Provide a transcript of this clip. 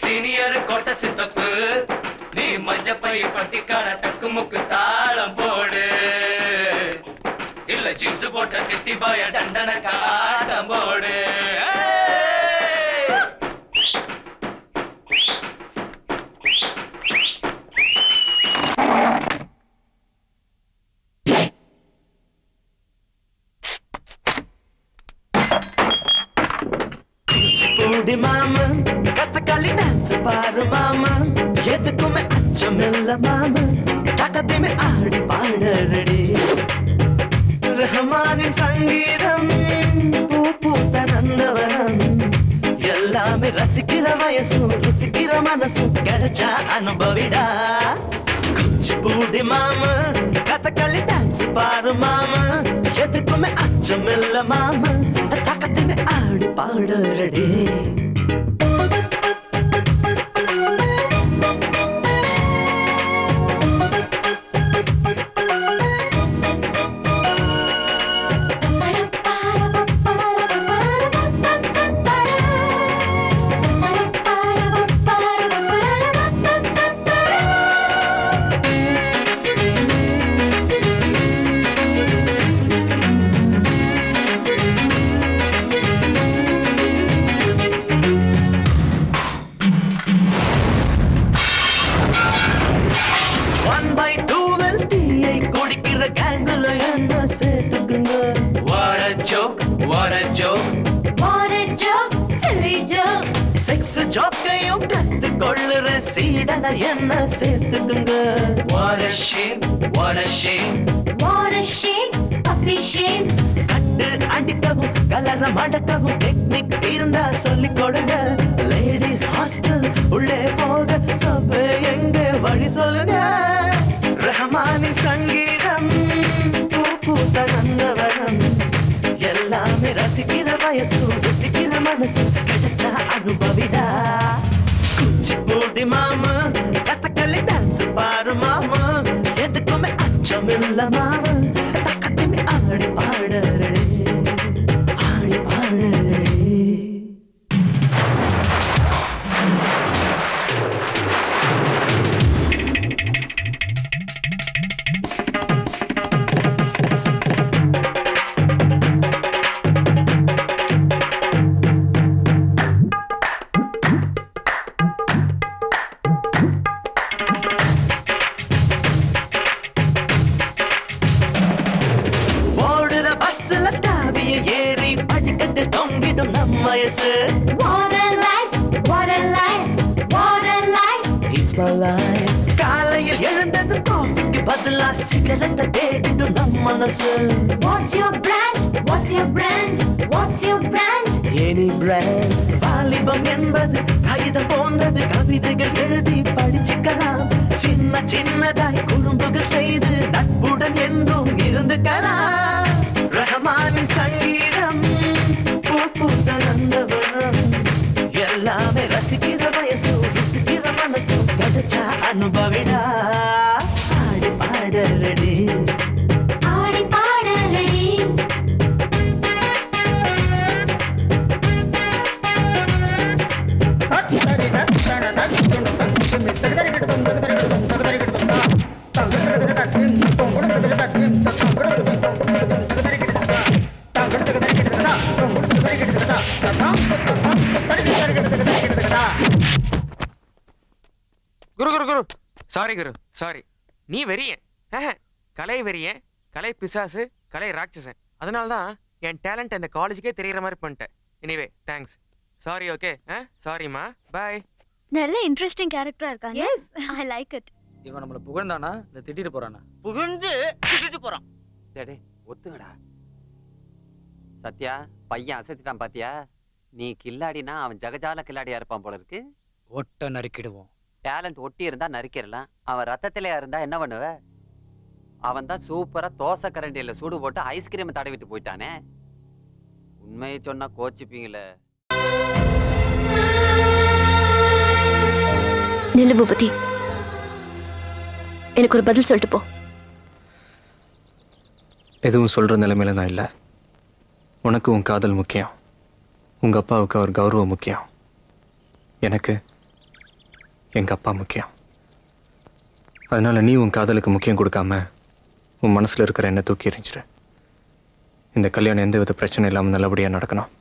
Senior கோட்டை சித்தப்பு நீ மஞ்சப்பை பட்டிக்காட டக்கு முக்கு தாளம் போடு இல்ல ஜீன்ஸ் போட்ட சிட்டி பாய டண்டன காட்டம் போடு ஏய்! கூடி மாமா கத்தக்காளி டான்ஸ் பாரு மாமா எதுக்குமே அச்சம் இல்ல மாமா தக்கத்தையுமே ஆடி பாடறடி ரஹ்மானின் சங்கீதம் பூ பூத்த நந்தவனம் எல்லாமே ரசிக்கிற வயசும் ருசிக்கிற மனசும் கிடைச்சா அனுபவிடா கூச்சிப்பூடி மாமா கதகளி டான்ஸ் பாரு மாமா எதுக்குமே அச்சம் இல்ல மாமா தக்கத்தையுமே ஆடி பாடறடி ஒன் பை டூவில் டீயை குடிக்கிற கேங்குல என்ன சேர்த்துக்குங்க What a joke, what a joke. Sex ஜோக்கையும் கத்து கொள்ளுற சீடன என்ன சேர்த்துக்குங்க What a shame, what a shame. கட்டு அடிக்கவும் கலர மடக்கவும் டெக்னிக் இருந்தா சொல்லிக் கொடுங்க லேடிஸ் ஹாஸ்டல் உள்ளே போக சபை எங்க வழி சொல்லுங்க ரஹ்மானின் சங்கீதம் பூ பூத்த நந்தவனம் எல்லாமே ரசிக்கிற வயசு ருசிக்கிற மனசு கிடைச்சா அனுபவிடா குச்சிப்பூடி மாமா கத்தக்கல்லி டான்ஸ் பாரு மாமா எதுக்குமே அச்சம் இல்ல மாமா தக்கத்தையுமே ஆடி பாடறே ஆடி பாடறே ஓடுற பஸ்ல தாவிய ஏறி படிக்கட்டு தொங்கிடும் நம்ம வயசு It's my life. காலையில் எழுந்தது காஃபிக்கு பதிலா சிகரெட்டை தேடிடும் நம் மனசு What's your brand? What's your brand? What's your brand? Any brand வாலிபம் என்பது காகிதம் போன்றது கவிதைகள் எழுதி படிச்சுக்கலாம் சின்ன சின்னதாய் குறும்புகள் செய்து நட்புடன் என்றும் இருந்துக்கலாம் ரஹ்மானின் சங்கீதம் பூ பூத்த நந்தவனம் எல்லாமே ரசிக்கிற வயசு ருசிக்கிற மனசு கிடைச்சா அனுபவிடா ஆடி பாடலடி ஆடி பாடலடி குரு குரு குரு சாரி குரு சாரி நீ வெறியன் ஆஹா, கலை வெறியன் கலை பிசாசு கலை ராட்சசன் அதனால தான் என் டேலண்ட் அந்த காலேஜுக்கே தெரியற மாதிரி பண்ணிட்டேன் எனிவே தேங்க்ஸ் சாரி ஓகே ஆ சாரிம்மா பாய் நல்ல இன்ட்ரெஸ்டிங் கேரக்டரா இருக்காங்க எஸ் ஐ லைக் இட் இவன் நம்மள புகழ்ந்தானா இல்ல திட்டிட்டு போறானா புகழ்ந்து திட்டிட்டு போறான் டேடே ஒத்துங்கடா சத்யா பையன் அசத்திட்டான் பாத்தியா நீ கில்லாடினா அவன் ஜகஜால கில்லாடியா இருப்பான் போல இருக்கு ஒட்ட நறுக்கிடுவோம் டேலண்ட் ஒட்டி இருந்தா நறுக்கிடலாம் அவன் ரத்தத்திலேயா இருந்தா என்ன பண்ணுவ அவன் தான் சூப்பரா தோசை கரண்டியில சூடு போட்டு ஐஸ்கிரீம் தடவிட்டு போயிட்டானே உண்மையை சொன்னா கோச்சிப்பீங்களே நில்லு பூபதி எனக்கு ஒரு பதில் சொல்லிட்டு போ எதுவும் சொல்ற நிலைமையில நான் இல்லை உனக்கு உன் காதல் முக்கியம் உங்க அப்பாவுக்கு அவர் கௌரவம் முக்கியம் எனக்கு எங்கள் அப்பா முக்கியம் அதனால நீ உன் காதலுக்கு முக்கியம் கொடுக்காம உன் மனசில் இருக்கிற என்ன தூக்கி எறிஞ்சிரு இந்த கல்யாணம் எந்தவித பிரச்சனை இல்லாமல் நல்லபடியாக நடக்கணும்